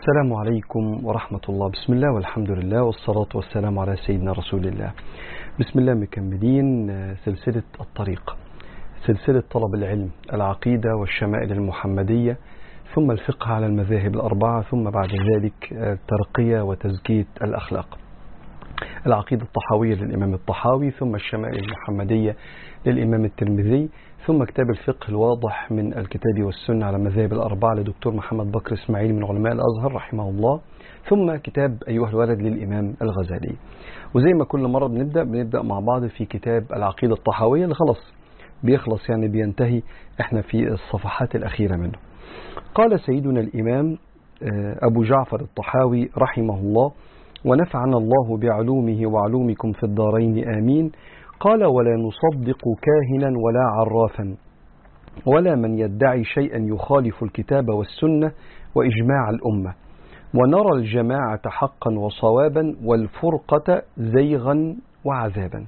السلام عليكم ورحمة الله بسم الله والحمد لله والصلاة والسلام على سيدنا رسول الله بسم الله مكملين سلسلة الطريق سلسلة طلب العلم العقيدة والشمائل المحمدية ثم الفقه على المذاهب الأربعة ثم بعد ذلك ترقية وتزكية الأخلاق العقيدة الطحاوية للإمام الطحاوي ثم الشمائل المحمدية للإمام الترمذي ثم كتاب الفقه الواضح من الكتاب والسنة على المذاهب الأربعة لدكتور محمد بكر إسماعيل من علماء الأزهر رحمه الله ثم كتاب أيها الولد للإمام الغزالي وزي ما كل مرة بنبدأ بنبدأ مع بعض في كتاب العقيدة الطحاوية اللي خلاص بيخلص يعني بينتهي احنا في الصفحات الأخيرة منه قال سيدنا الإمام أبو جعفر الطحاوي رحمه الله ونفعنا الله بعلومه وعلومكم في الدارين آمين قال ولا نصدق كاهنا ولا عرافا ولا من يدعي شيئا يخالف الكتاب والسنة وإجماع الأمة ونرى الجماعة حقا وصوابا والفرقة زيغا وعذابا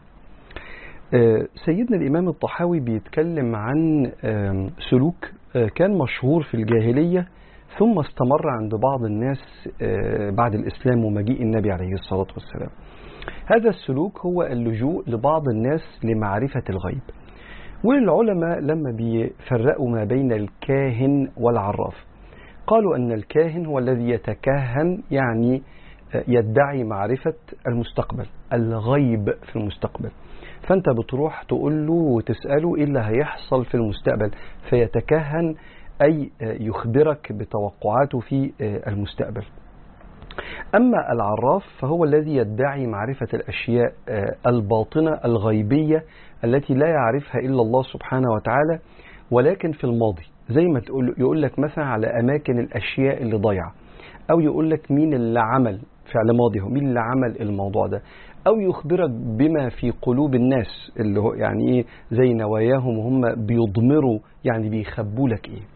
سيدنا الإمام الطحاوي بيتكلم عن سلوك كان مشهور في الجاهلية ثم استمر عند بعض الناس بعد الإسلام ومجيء النبي عليه الصلاة والسلام هذا السلوك هو اللجوء لبعض الناس لمعرفة الغيب والعلماء لما بيفرقوا ما بين الكاهن والعراف قالوا أن الكاهن هو الذي يتكهن يعني يدعي معرفة المستقبل الغيب في المستقبل فأنت بتروح تقول له وتسأله إيه اللي هيحصل في المستقبل فيتكهن أي يخبرك بتوقعاته في المستقبل أما العراف فهو الذي يدعي معرفة الأشياء الباطنة الغيبية التي لا يعرفها إلا الله سبحانه وتعالى ولكن في الماضي زي ما تقول يقول لك مثلا على أماكن الأشياء اللي ضايعة أو يقول لك مين اللي عمل فعل ماضي مين اللي عمل الموضوع ده أو يخبرك بما في قلوب الناس اللي هو يعني إيه زي نواياهم وهم بيضمروا يعني بيخبوا لك إيه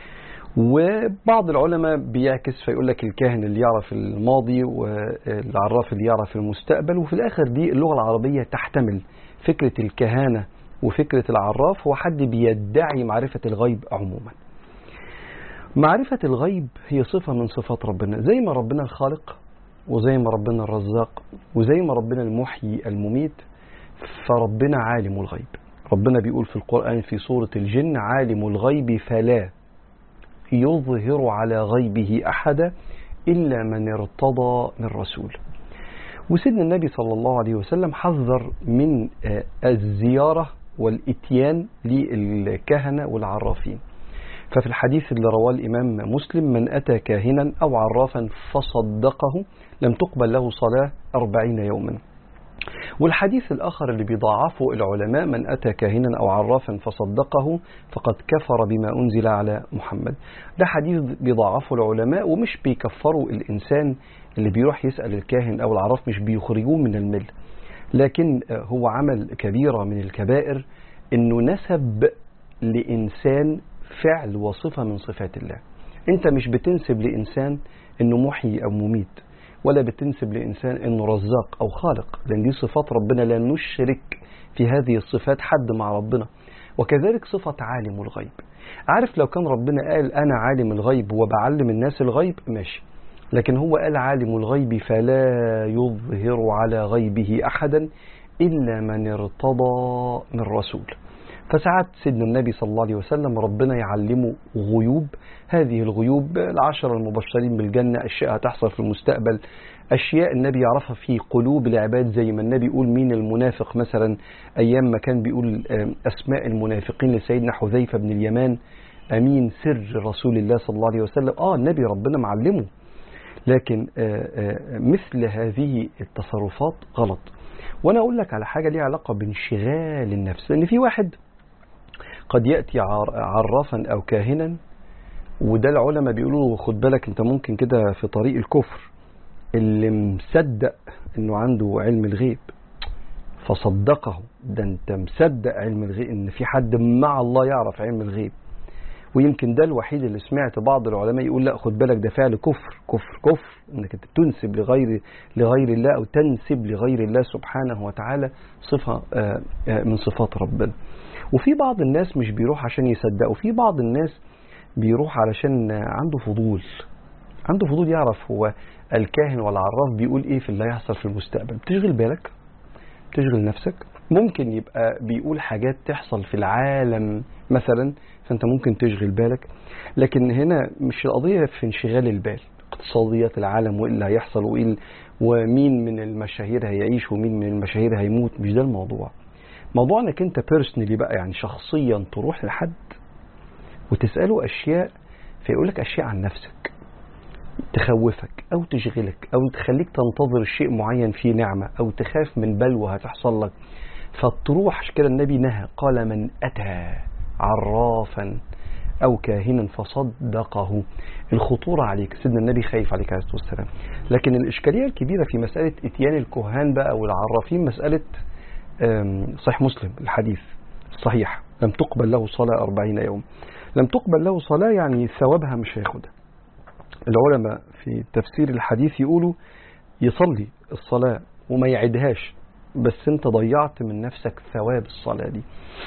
وبعض العلماء بيعكس فيقول لك الكاهن اللي يعرف الماضي والعراف اللي يعرف المستقبل وفي الآخر دي اللغة العربية تحتمل فكرة الكهانة وفكرة العراف هو حد بيدعي معرفة الغيب عموما معرفة الغيب هي صفة من صفات ربنا زي ما ربنا الخالق وزي ما ربنا الرزاق وزي ما ربنا المحيي المميت فربنا عالم الغيب ربنا بيقول في القرآن في سورة الجن عالم الغيب فلا يظهر على غيبه أحدا إلا من ارتضى من رسول وسيدنا النبي صلى الله عليه وسلم حذر من الزيارة والإتيان للكهنة والعرافين ففي الحديث اللي رواه الإمام مسلم من أتى كاهنا أو عرافا فصدقه لم تقبل له صلاة أربعين يوما والحديث الآخر اللي بيضاعفه العلماء من أتى كاهنا أو عرافا فصدقه فقد كفر بما أنزل على محمد ده حديث بيضاعفه العلماء ومش بيكفروا الإنسان اللي بيروح يسأل الكاهن أو العراف مش بيخرجوه من المل لكن هو عمل كبيرة من الكبائر أنه نسب لإنسان فعل وصفة من صفات الله أنت مش بتنسب لإنسان أنه محيي أو مميت ولا بتنسب لإنسان أنه رزاق أو خالق لأن دي صفات ربنا لا نشرك في هذه الصفات حد مع ربنا وكذلك صفة عالم الغيب عارف لو كان ربنا قال أنا عالم الغيب وبعلم الناس الغيب ماشي لكن هو قال عالم الغيب فلا يظهر على غيبه أحدا إلا من ارتضى من رسول فساعات سيدنا النبي صلى الله عليه وسلم ربنا يعلمه غيوب هذه الغيوب العشرة المبشرين بالجنة أشياء هتحصل في المستقبل أشياء النبي يعرفها في قلوب العباد زي ما النبي يقول مين المنافق مثلا أيام ما كان بيقول أسماء المنافقين لسيدنا حذيفة بن اليمان أمين سر رسول الله صلى الله عليه وسلم آه النبي ربنا معلمه لكن مثل هذه التصرفات غلط وأنا أقول لك على حاجة ليها علاقة بانشغال النفس لأن في واحد قد يأتي عرافا أو كاهنا وده العلماء بيقولوا خد بالك انت ممكن كده في طريق الكفر اللي مصدق انه عنده علم الغيب فصدقه ده انت مصدق علم الغيب ان في حد مع الله يعرف علم الغيب ويمكن ده الوحيد اللي سمعت بعض العلماء يقول لا خد بالك ده فعل كفر كفر كفر انك انت تنسب لغير لغير الله او تنسب لغير الله سبحانه وتعالى صفه من صفات ربنا وفي بعض الناس مش بيروح عشان يصدقوا في بعض الناس بيروح علشان عنده فضول عنده فضول يعرف هو الكاهن والعراف بيقول ايه في اللي هيحصل في المستقبل بتشغل بالك بتشغل نفسك ممكن يبقى بيقول حاجات تحصل في العالم مثلا فانت ممكن تشغل بالك لكن هنا مش القضية في انشغال البال اقتصاديات العالم وايه اللي هيحصل وايه ومين من المشاهير هيعيش ومين من المشاهير هيموت مش ده الموضوع موضوع انك انت بيرسونالي بقى يعني شخصيا تروح لحد وتساله اشياء فيقول لك اشياء عن نفسك تخوفك او تشغلك او تخليك تنتظر شيء معين فيه نعمه او تخاف من بلوى هتحصل لك فتروح عشان كده النبي نهى قال من اتى عرافا او كاهنا فصدقه الخطوره عليك سيدنا النبي خايف عليك عليه الصلاه والسلام لكن الاشكاليه الكبيره في مساله اتيان الكهان بقى والعرافين مساله صحيح مسلم الحديث الصحيح لم تقبل له صلاة أربعين يوم لم تقبل له صلاة يعني ثوابها مش هياخدها العلماء في تفسير الحديث يقولوا يصلي الصلاة وما يعدهاش بس انت ضيعت من نفسك ثواب الصلاة دي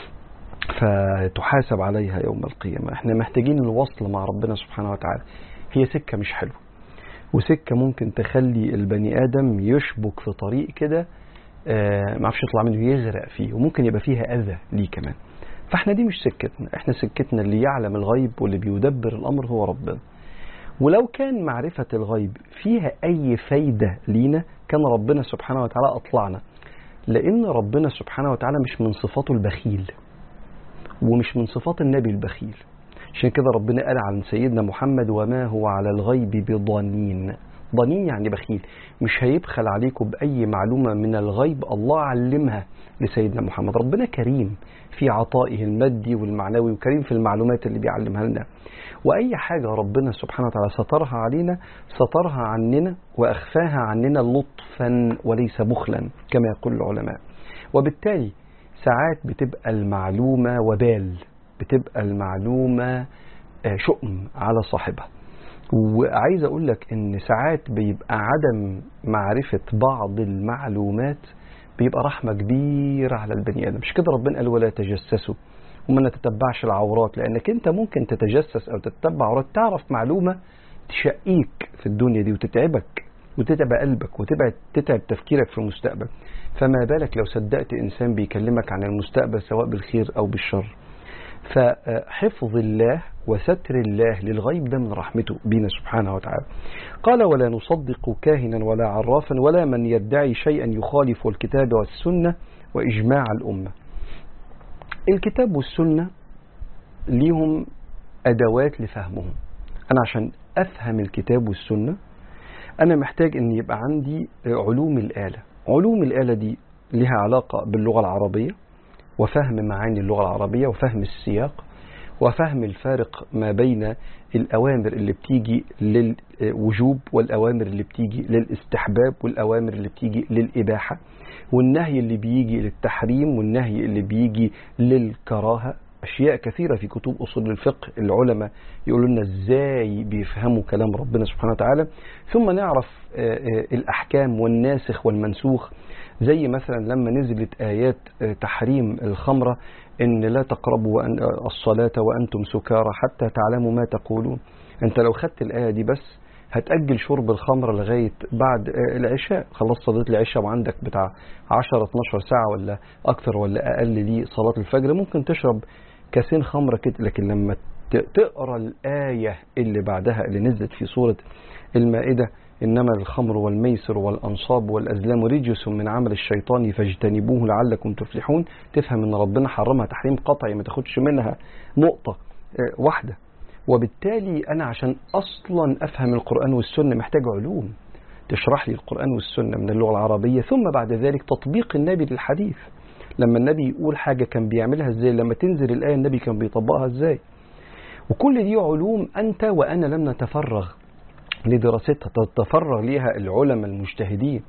فتحاسب عليها يوم القيامة احنا محتاجين الوصل مع ربنا سبحانه وتعالى هي سكة مش حلوة وسكة ممكن تخلي البني آدم يشبك في طريق كده آه ما عرفش يطلع منه يغرق فيه وممكن يبقى فيها أذى ليه كمان فاحنا دي مش سكتنا احنا سكتنا اللي يعلم الغيب واللي بيدبر الأمر هو ربنا ولو كان معرفة الغيب فيها أي فايدة لينا كان ربنا سبحانه وتعالى أطلعنا لأن ربنا سبحانه وتعالى مش من صفاته البخيل ومش من صفات النبي البخيل عشان كده ربنا قال عن سيدنا محمد وما هو على الغيب بضنين ضنين يعني بخيل مش هيبخل عليكم بأي معلومة من الغيب الله علمها لسيدنا محمد ربنا كريم في عطائه المادي والمعنوي وكريم في المعلومات اللي بيعلمها لنا وأي حاجة ربنا سبحانه وتعالى سترها علينا سترها عننا وأخفاها عننا لطفا وليس بخلا كما يقول العلماء وبالتالي ساعات بتبقى المعلومة وبال بتبقى المعلومة شؤم على صاحبها وعايز اقول لك ان ساعات بيبقى عدم معرفة بعض المعلومات بيبقى رحمة كبيرة على البني ادم مش كده ربنا قال ولا تجسسوا وما نتتبعش العورات لانك انت ممكن تتجسس او تتبع عورات تعرف معلومة تشقيك في الدنيا دي وتتعبك وتتعب قلبك وتتعب تتعب تفكيرك في المستقبل فما بالك لو صدقت انسان بيكلمك عن المستقبل سواء بالخير او بالشر فحفظ الله وستر الله للغيب ده من رحمته بنا سبحانه وتعالى قال ولا نصدق كاهنا ولا عرافا ولا من يدعي شيئا يخالف الكتاب والسنة وإجماع الأمة الكتاب والسنة ليهم أدوات لفهمهم أنا عشان أفهم الكتاب والسنة أنا محتاج أن يبقى عندي علوم الآلة علوم الآلة دي لها علاقة باللغة العربية وفهم معاني اللغة العربية وفهم السياق وفهم الفارق ما بين الأوامر اللي بتيجي للوجوب والأوامر اللي بتيجي للاستحباب والأوامر اللي بتيجي للإباحة والنهي اللي بيجي للتحريم والنهي اللي بيجي للكراهة أشياء كثيرة في كتب أصول الفقه العلماء يقولوا لنا إزاي بيفهموا كلام ربنا سبحانه وتعالى ثم نعرف الأحكام والناسخ والمنسوخ زي مثلا لما نزلت آيات تحريم الخمرة إن لا تقربوا الصلاة وأنتم سكارى حتى تعلموا ما تقولون أنت لو خدت الآية دي بس هتأجل شرب الخمر لغاية بعد العشاء خلصت صلاة العشاء وعندك بتاع 10 12 ساعة ولا أكثر ولا أقل لي صلاة الفجر ممكن تشرب كاسين خمرة كده لكن لما تقرأ الآية اللي بعدها اللي نزلت في سورة المائدة إنما الخمر والميسر والأنصاب والأزلام رجس من عمل الشيطان فاجتنبوه لعلكم تفلحون تفهم إن ربنا حرمها تحريم قطعي ما تاخدش منها نقطة واحدة وبالتالي أنا عشان أصلا أفهم القرآن والسنة محتاج علوم تشرح لي القرآن والسنة من اللغة العربية ثم بعد ذلك تطبيق النبي للحديث لما النبي يقول حاجة كان بيعملها ازاي لما تنزل الآية النبي كان بيطبقها ازاي وكل دي علوم أنت وأنا لم نتفرغ لدراستها تتفرغ ليها العلماء المجتهدين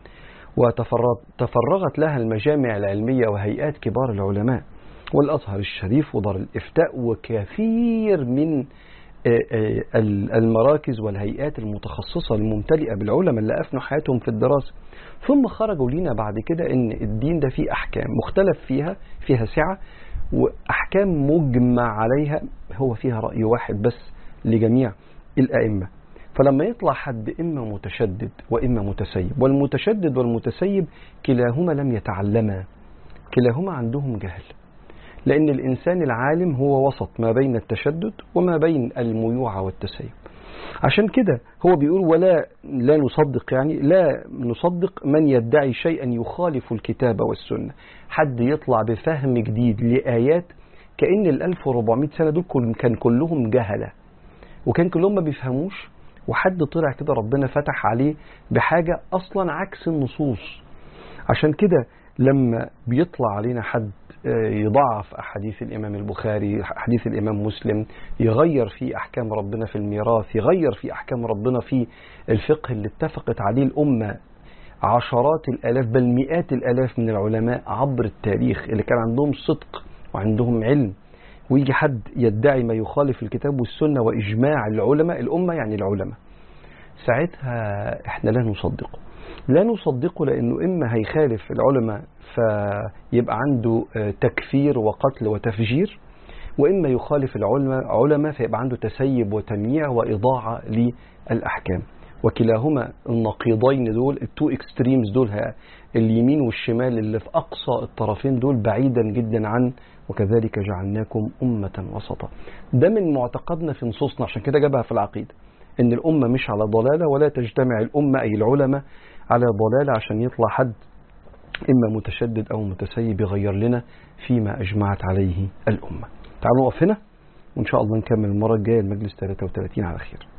وتفرغت لها المجامع العلمية وهيئات كبار العلماء والأزهر الشريف ودار الإفتاء وكثير من المراكز والهيئات المتخصصة الممتلئة بالعلماء اللي أفنوا حياتهم في الدراسة ثم خرجوا لنا بعد كده ان الدين ده فيه احكام مختلف فيها فيها سعة واحكام مجمع عليها هو فيها رأي واحد بس لجميع الائمة فلما يطلع حد إما متشدد وإما متسيب والمتشدد والمتسيب كلاهما لم يتعلما كلاهما عندهم جهل لأن الإنسان العالم هو وسط ما بين التشدد وما بين الميوعة والتسيب عشان كده هو بيقول ولا لا نصدق يعني لا نصدق من يدعي شيئا يخالف الكتاب والسنة حد يطلع بفهم جديد لآيات كأن ال 1400 سنة دول كل كان كلهم جهلة وكان كلهم ما بيفهموش وحد طلع كده ربنا فتح عليه بحاجة أصلا عكس النصوص عشان كده لما بيطلع علينا حد يضعف أحاديث الإمام البخاري أحاديث الإمام مسلم يغير في أحكام ربنا في الميراث يغير في أحكام ربنا في الفقه اللي اتفقت عليه الأمة عشرات الآلاف بل مئات الآلاف من العلماء عبر التاريخ اللي كان عندهم صدق وعندهم علم ويجي حد يدعي ما يخالف الكتاب والسنة وإجماع العلماء الأمة يعني العلماء ساعتها احنا لا نصدقه لا نصدقه لأنه إما هيخالف العلماء فيبقى عنده تكفير وقتل وتفجير وإما يخالف العلماء علماء فيبقى عنده تسيب وتمييع وإضاعة للأحكام وكلاهما النقيضين دول التو اكستريمز دول اليمين والشمال اللي في أقصى الطرفين دول بعيدا جدا عن وكذلك جعلناكم أمة وسطا ده من معتقدنا في نصوصنا عشان كده جابها في العقيدة إن الأمة مش على ضلالة ولا تجتمع الأمة أي العلماء على ضلالة عشان يطلع حد إما متشدد أو متسيب يغير لنا فيما أجمعت عليه الأمة تعالوا نقف هنا وإن شاء الله نكمل المرة الجاية المجلس 33 على خير